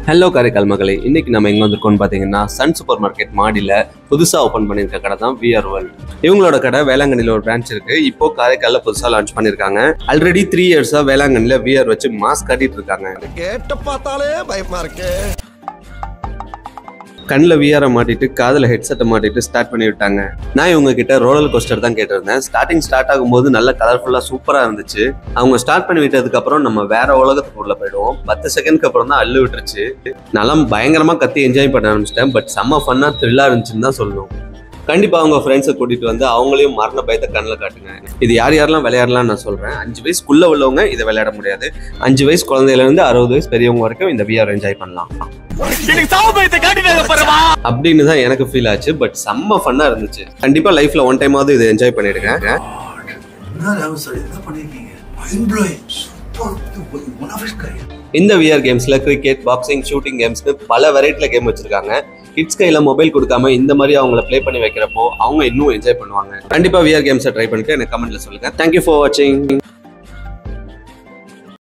hello Karaikal மகளே இன்னைக்கு நம்ம எங்க வந்திருக்கோம்னு பாத்தீங்கன்னா சன் சூப்பர் மார்க்கெட் மாடியில புதுசா ஓபன் பண்ணிருக்க கடை தான் விஆர் வேர்ல்ட் இவங்களோட கடை வேளாங்கண்ணில ஒரு பிரான்ச் இருக்கு இப்போ காரைக்கால்ல புதுசா லான்ச் பண்ணிருக்காங்க ஆல்ரெடி த்ரீ இயர்ஸா வேளாங்கண்ணில விஆர் வச்சு மாஸ்க் காட்டிட்டு இருக்காங்க கேட்ட பார்த்தாலே பயமா இருக்கே கண்ணில் விஆரை மாட்டிட்டு காதில் ஹெட்செட்டை மாட்டிட்டு ஸ்டார்ட் பண்ணி விட்டாங்க நான் இவங்க கிட்ட ரோலர் கோஸ்டர் தான் கேட்டிருந்தேன் ஸ்டார்டிங் ஸ்டார்ட் ஆகும்போது நல்ல கலர்ஃபுல்லாக சூப்பராக இருந்துச்சு அவங்க ஸ்டார்ட் பண்ணி விட்டதுக்கு அப்புறம் நம்ம வேற உலகத்துக்குள்ள போயிடுவோம் பத்து செகண்ட்க்கு அப்புறம் தான் அள்ளு விட்டுருச்சு நல்லா பயங்கரமாக கத்தி என்ஜாய் பண்ண ஆரம்பிச்சிட்டேன் பட் செம்ம ஃபன்னாக த்ரில்லாக இருந்துச்சுன்னு தான் சொல்லணும் கண்டிப்பா அவங்க ஃப்ரெண்ட்ஸை கூட்டிட்டு வந்து அவங்களையும் மரண பயத்தை கண்ணில் காட்டுங்க இது யார் யாரெல்லாம் விளையாடலாம் நான் சொல்றேன் அஞ்சு வயசுக்குள்ள உள்ளவங்க இதை விளையாட முடியாது அஞ்சு வயசு குழந்தையில இருந்து அறுபது வயசு பெரியவங்க வரைக்கும் இந்த விஆர் என்ஜாய் பண்ணலாம் எனக்கு சாவு பயத்தை காட்டினாங்க பாருமா அப்படின்னு தான் எனக்கு ஃபீல் ஆச்சு பட் செம்ம ஃபன்னா இருந்துச்சு கண்டிப்பா லைஃப்ல ஒன் டைமாவது இதை என்ஜாய் பண்ணிடுங்க என்ன ராகுல் சார் என்ன பண்ணிருக்கீங்க mind blowing super one of its kind இந்த விஆர் கேம்ஸ்ல கிரிக்கெட் பாக்ஸிங் ஷூட்டிங் கேம்ஸ்னு பல வெரைட்டில கேம் வச்சிருக்காங்க கிட்ஸ் கையில மொபைல் கொடுக்காம இந்த மாதிரி அவங்கள ப்ளே பண்ணி வைக்கிறப்போ அவங்க இன்னும் என்ஜாய் பண்ணுவாங்க கண்டிப்பா விஆர் கேம்ஸை ட்ரை பண்ணிட்டு எனக்கு கமெண்ட்ல சொல்லுங்க தேங்க்யூ ஃபார் வாட்சிங்